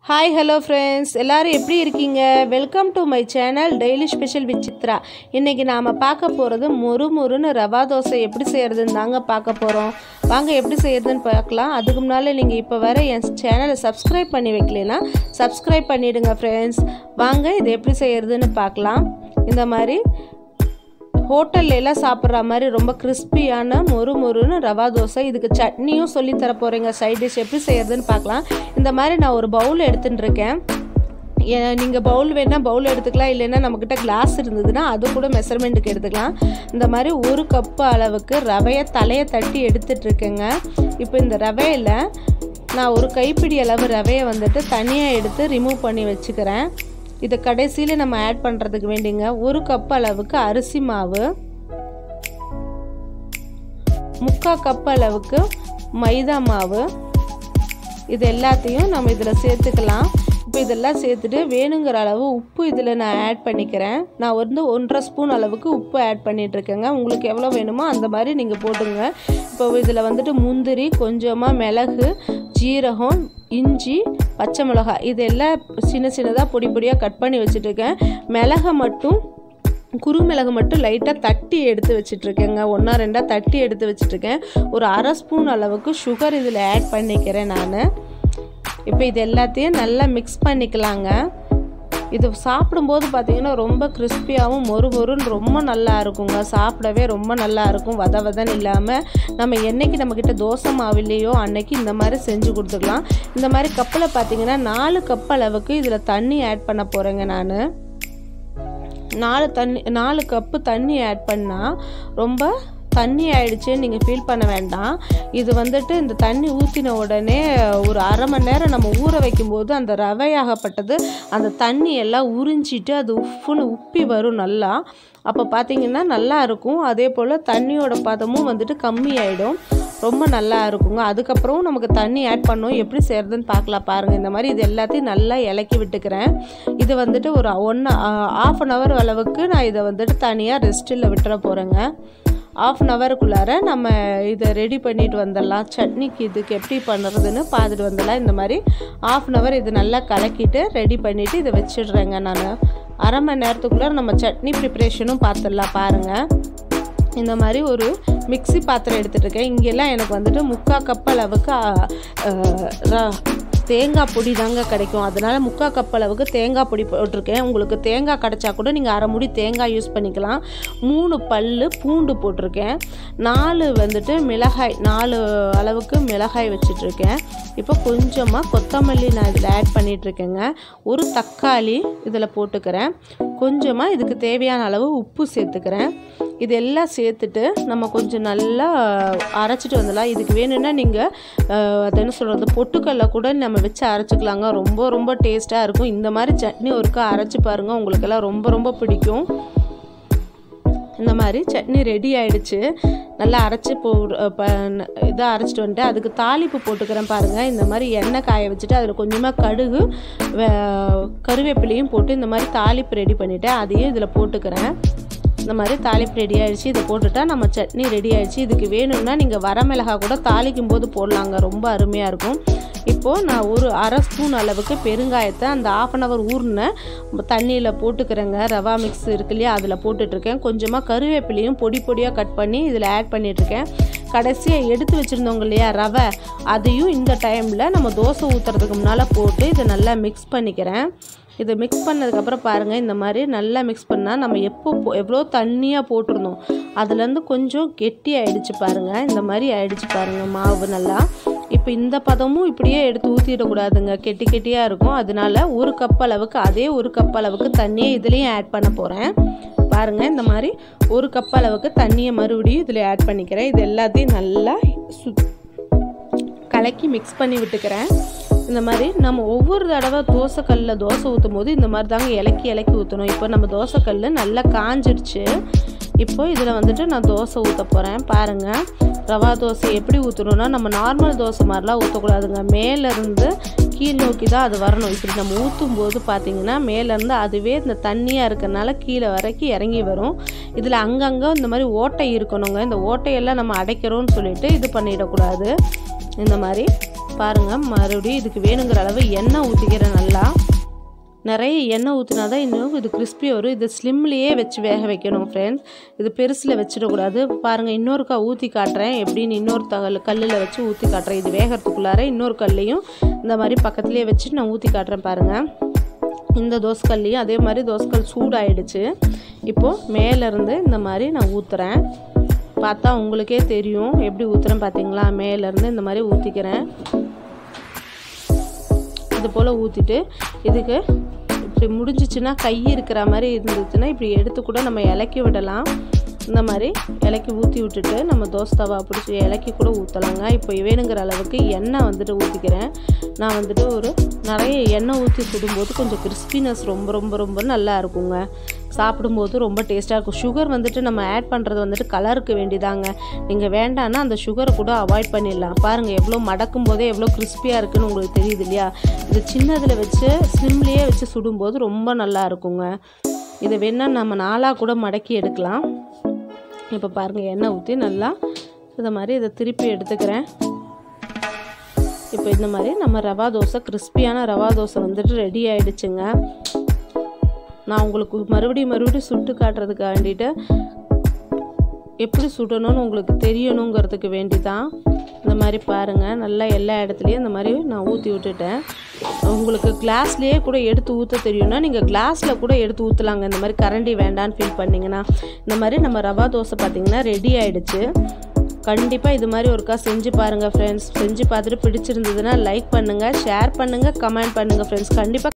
hi hello friends எல்லாரும் எப்படி இருக்கீங்க welcome to my channel daily special with Chitra இன்றைக்கி நாம் பார்க்க போகிறது மொறு மொறுன்னு ரவா தோசை எப்படி செய்கிறதுன்னு தாங்க பார்க்க போகிறோம் வாங்க எப்படி செய்கிறதுன்னு பார்க்கலாம் அதுக்கு முன்னால் நீங்கள் இப்போ வர என் சேனலை சப்ஸ்கிரைப் பண்ணி வைக்கலைன்னா சப்ஸ்கிரைப் பண்ணிவிடுங்க ஃப்ரெண்ட்ஸ் வாங்க இது எப்படி செய்கிறதுன்னு பார்க்கலாம் இந்த மாதிரி ஹோட்டல்ல எல்லாம் சாப்பிட்ற மாதிரி ரொம்ப கிறிஸ்பியான மொறு மொறுன்னு ரவா தோசை இதுக்கு சட்னியும் சொல்லி தர போகிறேங்க சைட் டிஷ் எப்படி செய்யறதுன்னு பார்க்கலாம் இந்த மாதிரி நான் ஒரு பவுல் எடுத்துட்டு இருக்கேன் நீங்கள் பவுல் வேணால் பவுல் எடுத்துக்கலாம் இல்லைன்னா நம்மக்கிட்ட கிளாஸ் இருந்ததுன்னா அது கூட மெஷர்மெண்ட்டுக்கு எடுத்துக்கலாம் இந்த மாதிரி ஒரு கப்பு அளவுக்கு ரவையை தலையை தட்டி எடுத்துட்டு இருக்கேங்க இப்போ இந்த ரவையில் நான் ஒரு கைப்பிடி அளவு ரவையை வந்துட்டு தனியாக எடுத்து ரிமூவ் பண்ணி வச்சுக்கிறேன் இதை கடைசியில் நம்ம ஆட் பண்ணுறதுக்கு வேண்டிங்க ஒரு கப் அளவுக்கு அரிசி மாவு முக்கால் கப் அளவுக்கு மைதா மாவு இது எல்லாத்தையும் நம்ம இதில் சேர்த்துக்கலாம் இப்போ இதெல்லாம் சேர்த்துட்டு வேணுங்கிற அளவு உப்பு இதில் நான் ஆட் பண்ணிக்கிறேன் நான் வந்து ஒன்றரை ஸ்பூன் அளவுக்கு உப்பு ஆட் பண்ணிகிட்ருக்கேங்க உங்களுக்கு எவ்வளோ வேணுமோ அந்த மாதிரி நீங்கள் போட்டுங்க இப்போ இதில் வந்துட்டு முந்திரி கொஞ்சமாக மிளகு ஜீரகம் இஞ்சி பச்சை மிளகாய் இதெல்லாம் சின்ன சின்னதாக பொடி பொடியாக கட் பண்ணி வச்சுட்ருக்கேன் மிளகை மட்டும் குறுமிளகு மட்டும் லைட்டாக தட்டி எடுத்து வச்சிட்ருக்கேங்க ஒன்றா ரெண்டாக தட்டி எடுத்து வச்சுட்ருக்கேன் ஒரு அரை ஸ்பூன் அளவுக்கு சுகர் இதில் ஆட் பண்ணிக்கிறேன் நான் இப்போ இது எல்லாத்தையும் நல்லா மிக்ஸ் பண்ணிக்கலாங்க இது சாப்பிடும்போது பார்த்திங்கன்னா ரொம்ப கிறிஸ்பியாகவும் மொறு மொறுன்னு ரொம்ப நல்லா இருக்குங்க சாப்பிடவே ரொம்ப நல்லா இருக்கும் வத வதன்னு இல்லாமல் நம்ம என்னைக்கு நம்மக்கிட்ட தோசை மாவில்லையோ அன்னைக்கு இந்த மாதிரி செஞ்சு கொடுத்துக்கலாம் இந்த மாதிரி கப்பில் பார்த்தீங்கன்னா நாலு கப் அளவுக்கு இதில் தண்ணி ஆட் பண்ண போகிறேங்க நான் நாலு தண்ணி நாலு கப்பு தண்ணி ஆட் பண்ணால் ரொம்ப தண்ணி ஆயிடுச்சுன்னு நீங்கள் ஃபீல் பண்ண வேண்டாம் இது வந்துட்டு இந்த தண்ணி ஊற்றின உடனே ஒரு அரை மணி நேரம் நம்ம ஊற வைக்கும்போது அந்த ரவையாகப்பட்டது அந்த தண்ணி எல்லாம் உறிஞ்சிட்டு அது உப்புன்னு உப்பி வரும் நல்லா அப்போ பார்த்தீங்கன்னா நல்லா இருக்கும் அதே போல் தண்ணியோட பதமும் வந்துட்டு கம்மி ஆகிடும் ரொம்ப நல்லா இருக்குங்க அதுக்கப்புறம் நமக்கு தண்ணி ஆட் பண்ணோம் எப்படி செய்கிறதுன்னு பார்க்கலாம் பாருங்கள் இந்த மாதிரி இது எல்லாத்தையும் நல்லா இலக்கி விட்டுக்கிறேன் இது வந்துட்டு ஒரு ஒன் ஆஃப் அன் ஹவர் அளவுக்கு நான் இதை வந்துட்டு தனியாக ரெஸ்ட்டில் விட்டுற போகிறேங்க ஆஃப் அன் ஹவருக்குள்ளார நம்ம இதை ரெடி பண்ணிட்டு வந்துடலாம் சட்னிக்கு இதுக்கு எப்படி பண்ணுறதுன்னு பார்த்துட்டு வந்துடலாம் இந்த மாதிரி ஆஃப் அன் ஹவர் இது நல்லா கலக்கிட்டு ரெடி பண்ணிவிட்டு இதை வச்சிடுறேங்க நான் அரை மணி நேரத்துக்குள்ளே நம்ம சட்னி ப்ரிப்ரேஷனும் பார்த்துடலாம் பாருங்கள் இந்த மாதிரி ஒரு மிக்சி பாத்திரம் எடுத்துகிட்ருக்கேன் இங்கெல்லாம் எனக்கு வந்துட்டு முக்கால் கப் அளவுக்கு தேங்காய் பொடி தாங்க கிடைக்கும் அதனால் முக்கால் கப் அளவுக்கு தேங்காய் பொடி போட்டிருக்கேன் உங்களுக்கு தேங்காய் கிடச்சா கூட நீங்கள் அரை முடி தேங்காய் யூஸ் பண்ணிக்கலாம் மூணு பல் பூண்டு போட்டிருக்கேன் நாலு வந்துட்டு மிளகாய் நாலு அளவுக்கு மிளகாய் வச்சிட்ருக்கேன் இப்போ கொஞ்சமாக கொத்தமல்லி நான் இதில் ஆட் பண்ணிகிட்ருக்கேங்க ஒரு தக்காளி இதில் போட்டுக்கிறேன் கொஞ்சமாக இதுக்கு தேவையான அளவு உப்பு சேர்த்துக்கிறேன் இது எல்லாம் சேர்த்துட்டு நம்ம கொஞ்சம் நல்லா அரைச்சிட்டு வந்துடலாம் இதுக்கு வேணும்னா நீங்கள் அது என்ன சொல்கிறது பொட்டுக்கல்ல கூட நம்ம வச்சு அரைச்சிக்கலாங்க ரொம்ப ரொம்ப டேஸ்ட்டாக இருக்கும் இந்த மாதிரி சட்னி ஒருக்கா அரைச்சி பாருங்கள் உங்களுக்கெல்லாம் ரொம்ப ரொம்ப பிடிக்கும் இந்த மாதிரி சட்னி ரெடி ஆயிடுச்சு நல்லா அரைச்சி போ இதை அரைச்சிட்டு வந்துட்டு அதுக்கு தாளிப்பு போட்டுக்கிறேன் பாருங்கள் இந்த மாதிரி எண்ணெய் காய வச்சுட்டு அதில் கொஞ்சமாக கடுகு கருவேப்பிலையும் போட்டு இந்த மாதிரி தாளிப்பு ரெடி பண்ணிவிட்டு அதையும் இதில் போட்டுக்கிறேன் இந்த மாதிரி தாளிப்பு ரெடி ஆகிடுச்சு இதை போட்டுட்டா நம்ம சட்னி ரெடி ஆகிடுச்சு இதுக்கு வேணும்னா நீங்கள் வரமிளகா கூட தாளிக்கும் போது போடலாங்க ரொம்ப அருமையாக இருக்கும் இப்போது நான் ஒரு அரை ஸ்பூன் அளவுக்கு பெருங்காயத்தை அந்த ஆஃப் அன் ஹவர் ஊறின தண்ணியில் போட்டுக்கிறேங்க ரவா மிக்ஸ் இருக்கு இல்லையா அதில் போட்டுட்ருக்கேன் கொஞ்சமாக கருவேப்பிலையும் பொடி பொடியாக கட் பண்ணி இதில் ஆட் பண்ணிகிட்ருக்கேன் கடைசியாக எடுத்து வச்சுருந்தவங்க இல்லையா ரவை அதையும் இந்த டைமில் நம்ம தோசை ஊற்றுறதுக்கு முன்னால் போட்டு இதை நல்லா மிக்ஸ் பண்ணிக்கிறேன் இதை மிக்ஸ் பண்ணதுக்கப்புறம் பாருங்கள் இந்த மாதிரி நல்லா மிக்ஸ் பண்ணால் நம்ம எப்போ எவ்வளோ தண்ணியாக போட்டிருந்தோம் அதுலேருந்து கொஞ்சம் கெட்டி ஆகிடுச்சு பாருங்கள் இந்த மாதிரி ஆயிடுச்சு பாருங்கள் மாவு நல்லா இப்போ இந்த பதமும் இப்படியே எடுத்து ஊற்றிடக்கூடாதுங்க கெட்டி கெட்டியாக இருக்கும் அதனால ஒரு கப் அளவுக்கு அதே ஒரு கப் அளவுக்கு தண்ணியை இதுலேயும் ஆட் பண்ண போகிறேன் பாருங்கள் இந்த மாதிரி ஒரு கப் அளவுக்கு தண்ணியை மறுபடியும் இதில் ஆட் பண்ணிக்கிறேன் இது எல்லாத்தையும் நல்லா சு கலக்கி மிக்ஸ் பண்ணி விட்டுக்கிறேன் இந்த மாதிரி நம்ம ஒவ்வொரு தடவை தோசைக்கல்லில் தோசை ஊற்றும் போது இந்த மாதிரி தாங்க இலக்கி இலக்கி ஊற்றணும் இப்போ நம்ம தோசைக்கல் நல்லா காஞ்சிடுச்சு இப்போ இதில் வந்துட்டு நான் தோசை ஊற்ற போகிறேன் பாருங்கள் ரவா தோசை எப்படி ஊற்றணுன்னா நம்ம நார்மல் தோசை மாதிரிலாம் ஊற்றக்கூடாதுங்க மேலேருந்து கீழ் நோக்கி தான் அது வரணும் இப்படி நம்ம ஊற்றும் போது பார்த்திங்கன்னா மேலேருந்து அதுவே இந்த தண்ணியாக இருக்கிறனால கீழே வரைக்கும் இறங்கி வரும் இதில் அங்கங்கே இந்த மாதிரி ஓட்டை இருக்கணுங்க இந்த ஓட்டையெல்லாம் நம்ம அடைக்கிறோன்னு சொல்லிட்டு இது பண்ணிடக்கூடாது இந்த மாதிரி பாருங்கள் மறுபடியும் இதுக்கு வேணுங்கிற அளவு எண்ணெய் ஊற்றிக்கிறேன் நல்லா நிறைய எண்ணெய் ஊற்றினா தான் இன்னும் இது கிறிஸ்பி வரும் இது ஸ்லிம்லேயே வச்சு வேக வைக்கணும் ஃப்ரெண்ட்ஸ் இது பெருசில் வச்சிடக்கூடாது பாருங்கள் இன்னொருக்கா ஊற்றி காட்டுறேன் எப்படின்னு இன்னொரு தகல் கல்லில் வச்சு ஊற்றி காட்டுறேன் இது வேகிறதுக்குள்ளார இன்னொரு கல்லையும் இந்த மாதிரி பக்கத்துலேயே வச்சு நான் ஊற்றி காட்டுறேன் பாருங்கள் இந்த தோசைக்கல்லையும் அதே மாதிரி தோசைக்கல் சூடாயிடுச்சு இப்போது மேலேருந்து இந்த மாதிரி நான் ஊற்றுறேன் பார்த்தா உங்களுக்கே தெரியும் எப்படி ஊற்றுறேன் பார்த்தீங்களா மேலேருந்து இந்த மாதிரி ஊற்றிக்கிறேன் இது போல் ஊற்றிட்டு இதுக்கு இப்படி முடிஞ்சிச்சுன்னா கை இருக்கிற மாதிரி இருந்துச்சுன்னா இப்படி எடுத்து கூட நம்ம இலக்கி விடலாம் இந்த மாதிரி இலக்கி ஊற்றி விட்டுட்டு நம்ம தோசை தவா பிடிச்சி இலக்கி கூட ஊற்றலாங்க இப்போ வேணுங்கிற அளவுக்கு எண்ணெய் வந்துட்டு ஊற்றிக்கிறேன் நான் வந்துட்டு ஒரு நிறைய எண்ணெய் ஊற்றி சுடும்போது கொஞ்சம் கிறிஸ்பினஸ் ரொம்ப ரொம்ப ரொம்ப நல்லா இருக்குங்க சாப்பிடும்போது ரொம்ப டேஸ்ட்டாக இருக்கும் சுகர் வந்துட்டு நம்ம ஆட் பண்ணுறது வந்துட்டு கலருக்கு வேண்டிதாங்க நீங்கள் வேண்டான்னா அந்த சுகரை கூட அவாய்ட் பண்ணிடலாம் பாருங்கள் எவ்வளோ மடக்கும் போதே எவ்வளோ கிறிஸ்பியாக இருக்குன்னு உங்களுக்கு தெரியுது இல்லையா இது சின்னதில் வச்சு ஸ்லிம்லேயே வச்சு சுடும்போது ரொம்ப நல்லா இருக்குங்க இதை வேணால் நம்ம நாளாக கூட மடக்கி எடுக்கலாம் இப்போ பாருங்கள் எண்ணெய் ஊற்றி நல்லா இந்த மாதிரி இதை திருப்பி எடுத்துக்கிறேன் இப்போ இந்த மாதிரி நம்ம ரவா தோசை கிறிஸ்பியான ரவா தோசை வந்துட்டு ரெடி ஆயிடுச்சுங்க நான் உங்களுக்கு மறுபடியும் மறுபடியும் சுட்டு காட்டுறதுக்காண்டிட்டு எப்படி சுடணும்னு உங்களுக்கு தெரியணுங்கிறதுக்கு வேண்டி தான் இந்த மாதிரி பாருங்கள் நல்லா எல்லா இடத்துலையும் இந்த மாதிரி நான் ஊற்றி விட்டுட்டேன் உங்களுக்கு கிளாஸ்லேயே கூட எடுத்து ஊற்ற தெரியும்னா நீங்கள் கிளாஸில் கூட எடுத்து ஊற்றலாங்க இந்த மாதிரி கரண்டி வேண்டான்னு ஃபீல் பண்ணிங்கன்னா இந்த மாதிரி நம்ம ரவா தோசை பார்த்திங்கன்னா ரெடி ஆயிடுச்சு கண்டிப்பாக இது மாதிரி ஒருக்கா செஞ்சு பாருங்கள் ஃப்ரெண்ட்ஸ் செஞ்சு பார்த்துட்டு பிடிச்சிருந்ததுன்னா லைக் பண்ணுங்கள் ஷேர் பண்ணுங்கள் கமெண்ட் பண்ணுங்கள் ஃப்ரெண்ட்ஸ் கண்டிப்பாக